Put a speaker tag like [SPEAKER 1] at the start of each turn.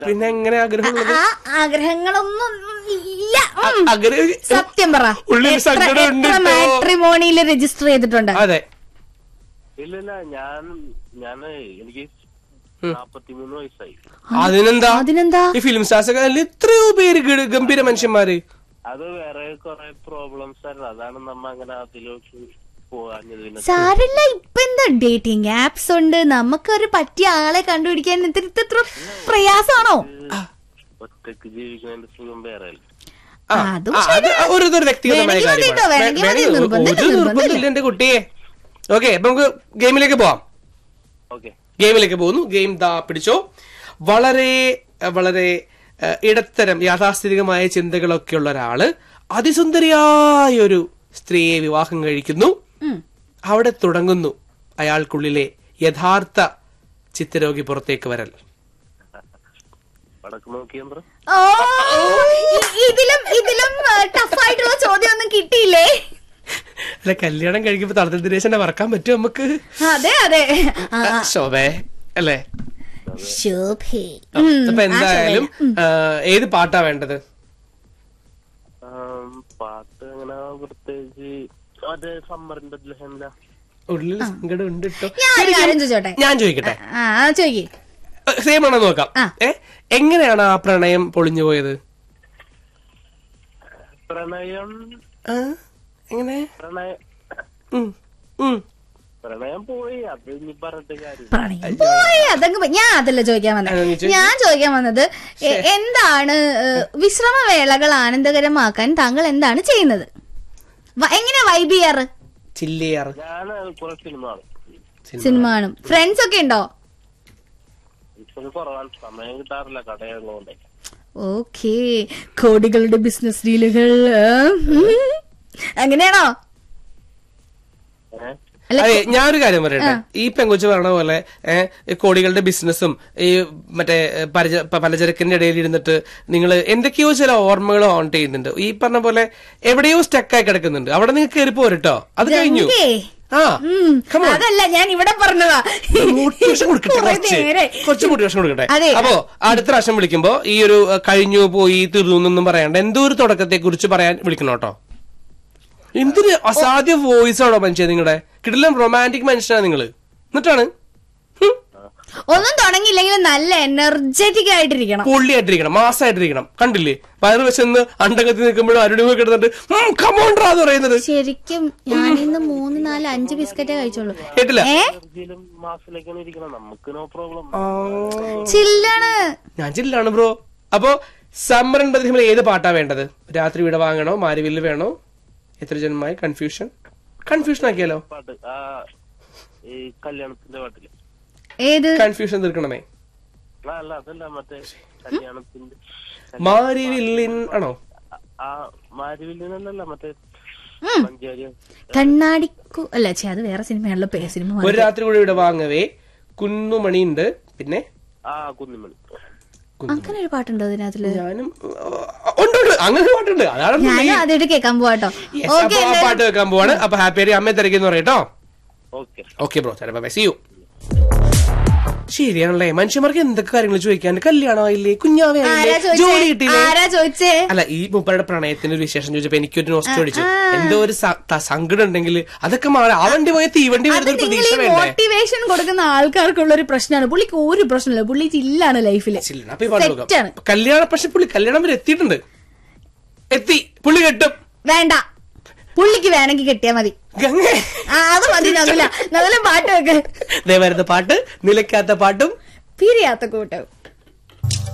[SPEAKER 1] പിന്നെ എങ്ങനെ ആഗ്രഹമുള്ളത്
[SPEAKER 2] ആ ആഗ്രഹങ്ങളൊന്നും ഇല്ല ഉം.
[SPEAKER 1] അ- ആഗ്രഹം
[SPEAKER 2] സത്യം പറ
[SPEAKER 1] ഉള്ളിൽ
[SPEAKER 2] എത്ര
[SPEAKER 1] സങ്കടം ഉണ്ട്
[SPEAKER 2] എത്ര
[SPEAKER 1] ട്ടോ.
[SPEAKER 2] മാട്രിമോണിയിൽ രജിസ്റ്റർ ചെയ്തിട്ടുണ്ട്
[SPEAKER 1] അതെ
[SPEAKER 3] ഇല്ലില്ല ഞാൻ ഞാൻ എനിക്ക് നാപ്പത്തിമൂന്ന് വയസ്സായി
[SPEAKER 1] അതിനെന്താ
[SPEAKER 2] അതിനെന്താ
[SPEAKER 1] ഈ ഫിലിം സ്റ്റാർസ് ഒക്കെ അതിൽ എത്രയോ പേര് ഗ- ഗംഭീര മനുഷ്യന്മാര്
[SPEAKER 3] അത് വേറെ കുറെ പ്രോബ്ലംസ് ആയിരുന്നു അതാണ് നമ്മ അങ്ങനെ അതിലേക്ക് പോകാഞ്ഞത് പിന്നെ
[SPEAKER 2] സാരല്ല ഇപ്പൊ എന്താ ഡേറ്റിംഗ് ആപ്സ് ഉണ്ട് നമുക്കൊരു പറ്റിയ ആളെ കണ്ടുപിടിക്കാൻ ഇത്ര ഇത്ര പ്രയാസമാണോ
[SPEAKER 3] ഒറ്റക്ക് ജീവിക്കുന്നതിന്റെ സുഖം വേറെ അല്ല
[SPEAKER 1] ആ,
[SPEAKER 2] അതും
[SPEAKER 1] ആ, അത് ഒരു ഒരു വ്യക്തിഗതമായ
[SPEAKER 2] വേണമെങ്കിൽ മതി
[SPEAKER 1] കാര്യമാണ്
[SPEAKER 2] കേട്ടോ, വേണമെങ്കിൽ
[SPEAKER 1] വേ-
[SPEAKER 2] മതി,
[SPEAKER 1] വേണമെങ്കിൽ
[SPEAKER 2] നിർബന്ധമില്ല,
[SPEAKER 1] ഒരു
[SPEAKER 2] നിർബന്ധമില്ല.
[SPEAKER 1] നിർബന്ധമില്ല എന്റെ കുട്ടിയെ ഓക്കെ അപ്പൊ നമുക്ക് ഗെയിമിലേക്ക് പോവാം
[SPEAKER 3] ഓക്കെ
[SPEAKER 1] ഗെയിമിലേക്ക് പോകുന്നു ഗെയിം ദാ പിടിച്ചോ വളരെ അഹ് വളരെ അഹ് ഇടത്തരം യാഥാസ്ഥിതികമായ ചിന്തകളൊക്കെ ഉള്ള ഒരാള് അതിസുന്ദരിയായ ഒരു സ്ത്രീയെ വിവാഹം കഴിക്കുന്നു
[SPEAKER 2] ഉം.
[SPEAKER 1] അവിടെ തുടങ്ങുന്നു അയാൾക്കുള്ളിലെ യഥാർത്ഥ ചിത്തരോഗി പുറത്തേക്ക് വരൽ
[SPEAKER 3] വടക്ക് നോക്കിയന്ത്രം
[SPEAKER 2] ഓ ഇ- ഇതിലും ഇതിലും ടഫായിട്ടുള്ള ചോദ്യം ഒന്നും കിട്ടിയില്ലേ
[SPEAKER 1] അല്ല കല്യാണം കഴിക്കുമ്പോ തളത്തിൽ ദിനേശനെ മറക്കാൻ പറ്റുമോ നമുക്ക്
[SPEAKER 2] അതെ അതെ ആ, ആ,
[SPEAKER 1] ശോഭേ അല്ലേ
[SPEAKER 2] ശോഭേ
[SPEAKER 1] അപ്പൊ എന്തായാലും ആ, ഏത് പാട്ടാ വേണ്ടത്
[SPEAKER 3] ആം, പാട്ട് അങ്ങനെ പ്രത്യേകിച്ച് മറ്റേ സമ്മറിന്റെ ലഹമില
[SPEAKER 1] ഉള്ളിൽ സങ്കടം ഉണ്ട് കേട്ടോ
[SPEAKER 2] ഞാൻ ഒരു കാര്യം ചോദിച്ചോട്ടെ
[SPEAKER 1] ഞാൻ ചോദിക്കട്ടെ
[SPEAKER 2] ആ ആ, ചോദിക്കേ
[SPEAKER 1] സെയിം ആണോ നോക്കാം
[SPEAKER 2] ആ.
[SPEAKER 1] ഏ എങ്ങനെയാണ് ആ പ്രണയം പൊളിഞ്ഞു പോയത്
[SPEAKER 3] പ്രണയം
[SPEAKER 1] ആ, എങ്ങനെ
[SPEAKER 3] പ്രണയ
[SPEAKER 1] ഉം, ഉം.
[SPEAKER 3] പ്രണയം പോയി അത് ഇനി പറഞ്ഞിട്ട് കാര്യം
[SPEAKER 2] പ്രണയം പോയി അതങ്ങ് പോയി. ഞാൻ അതല്ല ചോദിക്കാൻ
[SPEAKER 1] ആ, നീ
[SPEAKER 2] വന്നത്
[SPEAKER 1] ചോദിക്ക്.
[SPEAKER 2] ഞാൻ ചോദിക്കാൻ വന്നത് എ- എന്താണ് ഏ, വിശ്രമവേളകൾ ആനന്ദകരമാക്കാൻ താങ്കൾ എന്താണ് ചെയ്യുന്നത് വ- എങ്ങനെയാ വൈബ് ചെയ്യാറ്
[SPEAKER 1] ചില്ലിയാറ്
[SPEAKER 3] ഞാൻ കുറെ സിനിമ കാണും
[SPEAKER 2] സിനിമ കാണും ഫ്രണ്ട്സ് ഒക്കെ ഉണ്ടോ
[SPEAKER 3] ഇപ്പൊ കുറവാണ് സമയം കിട്ടാറില്ല കടയുള്ളതുകൊണ്ട്
[SPEAKER 2] ഓക്കേ കോടികളുടെ ബിസിനസ് ഡീലുകൾ അങ്ങനെയാണോ
[SPEAKER 3] ഏഹ്
[SPEAKER 2] അല്ല
[SPEAKER 1] അതെ ഞാനൊരു കാര്യം പറയട്ടെ ഈ പെങ്കൊച്ചു പറഞ്ഞ പോലെ ഏഹ് കോടികളുടെ ബിസിനസ്സും ഈ മറ്റേ ഏഹ്, പരിച- പ- പലചരക്കിന്റെ ഇടയിൽ ഇരുന്നിട്ട് നിങ്ങൾ എന്തൊക്കെയോ ചില ഓർമ്മകൾ ഓൺ ചെയ്യുന്നുണ്ട് ഈ പറഞ്ഞ പോലെ എവിടെയോ സ്റ്റക്കായി കിടക്കുന്നുണ്ട് അവിടെ നിങ്ങൾക്ക് കയറി പോരട്ടോ അത് കഴിഞ്ഞു
[SPEAKER 2] ഗംഗേ.
[SPEAKER 1] ആ
[SPEAKER 2] ഉം,
[SPEAKER 1] come on.
[SPEAKER 2] അതല്ല ഞാൻ ഇവിടെ പറഞ്ഞതാ
[SPEAKER 1] മോട്ടിവേഷൻ കൊടുക്കട്ടെ
[SPEAKER 2] കുറേ
[SPEAKER 1] കുറച്ച്
[SPEAKER 2] നേരെ.
[SPEAKER 1] കുറച്ച് മോട്ടിവേഷൻ കൊടുക്കട്ടെ
[SPEAKER 2] അതെ.
[SPEAKER 1] അപ്പോ അടുത്ത പ്രാവശ്യം വിളിക്കുമ്പോ ഈ ഒരു അഹ്, കഴിഞ്ഞു പോയി തീർന്നു എന്നൊന്നും പറയാണ്ട് എന്തോ ഒരു തുടക്കത്തെ കുറിച്ച് പറയാൻ വിളിക്കണം കേട്ടോ എന്തൊരു അസാധ്യ വോയിസ് ആണോ മനുഷ്യ നിങ്ങളുടെ കിടിലം റൊമാൻറ്റിക് മനുഷ്യനാണ് നിങ്ങള് എന്നിട്ടാണ് ഹും,
[SPEAKER 2] ഒന്നും തുടങ്ങിയില്ലെങ്കിൽ നല്ല എനർജറ്റിക് ആയിട്ടിരിക്കണം
[SPEAKER 1] പൊള്ളിയായിട്ടിരിക്കണം മാസമായിട്ടിരിക്കണം കണ്ടില്ലേ വയറ് വെച്ചെന്ന് അണ്ടകത്തിൽ നിൽക്കുമ്പോഴും അരുണിമ കിടന്നിട്ട് കമോണ്ടാന്ന് പറയുന്നത്
[SPEAKER 2] ശരിക്കും ഞാനിന്ന് മൂന്ന് നാല് അഞ്ച് ബിസ്ക്കറ്റേ കഴിച്ചോളൂ
[SPEAKER 1] കേട്ടില്ല
[SPEAKER 2] ഏ
[SPEAKER 3] എനർജിയിലും മാസത്തിലേക്കാണ് ഇരിക്കണം നമുക്ക് നോ പ്രോബ്ലം
[SPEAKER 1] ആ,
[SPEAKER 2] ചില്ലാണ്
[SPEAKER 1] ഞാൻ ജില്ലാണ് ബ്രോ അപ്പോ സമ്മർ എൺപതിൽ ഏത് പാട്ടാ വേണ്ടത് രാത്രി വിട വാങ്ങണോ മാരിവില്ല് വേണോ എത്ര ജന്മമായി കൺഫ്യൂഷൻ കൺഫ്യൂഷൻ ആക്കിയാലോ
[SPEAKER 3] പാട്ട് ആ ഈ കല്യാണത്തിന്റെ പാട്ടില്
[SPEAKER 2] ഏത്
[SPEAKER 1] കൺഫ്യൂഷൻ തീർക്കണമേ
[SPEAKER 3] ആ, അല്ല അതല്ല മറ്റേ കല്യാണത്തിന്റെ
[SPEAKER 1] മാരിവില്ലിൻ ആണോ
[SPEAKER 3] ആ മാരിവില്ലല്ല മറ്റേ
[SPEAKER 2] ഉം.
[SPEAKER 3] മഞ്ചേരി
[SPEAKER 2] കണ്ണാടിക്കു അല്ല ചേ അത് വേറെ സിനിമയാണല്ലോ പേ സിനിമ
[SPEAKER 1] ഒരു രാത്രി കൂടെ ഇവിടെ വാങ്ങവേ കുന്നുമണി ഉണ്ട് പിന്നെ
[SPEAKER 3] ആ കുന്നിമണി
[SPEAKER 2] അങ്ങനെ ഒരു പാട്ടുണ്ടോ അതിനകത്തില്
[SPEAKER 1] ഞാനും ആ, ഉണ്ട് ഉണ്ട് അങ്ങനെ ഒരു പാട്ടുണ്ട് അതാണ്
[SPEAKER 2] ഞാനും ആദ്യമായിട്ട് കേൾക്കാൻ പോവാട്ടോ
[SPEAKER 1] Yes,
[SPEAKER 2] ഓക്കെ
[SPEAKER 1] അപ്പൊ ആ പാട്ട് വെക്കാൻ പോവാണ് അപ്പൊ ഹാപ്പി അമ്മയെ തിരക്കെന്ന് പറയട്ടോ
[SPEAKER 3] ഓക്കെ
[SPEAKER 1] ഓക്കെ ബ്രോ ചിലപ്പോ ബൈ സി യു ശരിയാണല്ലേ മനുഷ്യന്മാർക്ക് എന്തൊക്കെ കാര്യങ്ങൾ ചോദിക്കാണ്ട് കല്യാണമായില്ലേ കുഞ്ഞാവേ
[SPEAKER 2] ആരാ
[SPEAKER 1] ആയില്ലേ ജോലി
[SPEAKER 2] ചോദിച്ചേ
[SPEAKER 1] കിട്ടിയില്ലേ
[SPEAKER 2] ആരാ ചോദിച്ചേ
[SPEAKER 1] അല്ല ഈ മുപ്പരുടെ പ്രണയത്തിന്റെ ഒരു വിശേഷം ചോദിച്ചപ്പോ എനിക്കൊരു നോസ്റ്റ് അടിച്ചു എന്തോ ഒരു സ- ത- സങ്കടം ഉണ്ടെങ്കിൽ അതൊക്കെ മാറി ആ വണ്ടി പോയ തീവണ്ടി
[SPEAKER 2] അത്
[SPEAKER 1] വരുന്ന ഒരു
[SPEAKER 2] നിങ്ങൾ
[SPEAKER 1] പ്രതീക്ഷ
[SPEAKER 2] ഈ
[SPEAKER 1] വേണ്ടേ
[SPEAKER 2] മോട്ടിവേഷൻ കൊടുക്കുന്ന ആൾക്കാർക്കുള്ള ഒരു പ്രശ്നമാണ് പുള്ളിക്ക് ഒരു പ്രശ്നമില്ല പുള്ളി ചില്ലാണ് ലൈഫില്
[SPEAKER 1] ചില്ല, അപ്പൊ ഈ പാട്ട്
[SPEAKER 2] സെറ്റാണ്
[SPEAKER 1] നോക്കാം കല്യാണം പക്ഷെ പുള്ളി കല്യാണം വരെ എത്തിയിട്ടുണ്ട് എത്തി പുള്ളി കെട്ടും
[SPEAKER 2] വേണ്ട പുള്ളിക്ക് വേണമെങ്കിൽ കിട്ടിയാ മതി
[SPEAKER 1] ഗംഗേ
[SPEAKER 2] ആ, അത് മതി നകുല നകുല പാട്ട് വെക്ക്
[SPEAKER 1] ദേ വരുന്ന പാട്ട് നിലയ്ക്കാത്ത പാട്ടും
[SPEAKER 2] പിരിയാത്ത കൂട്ടം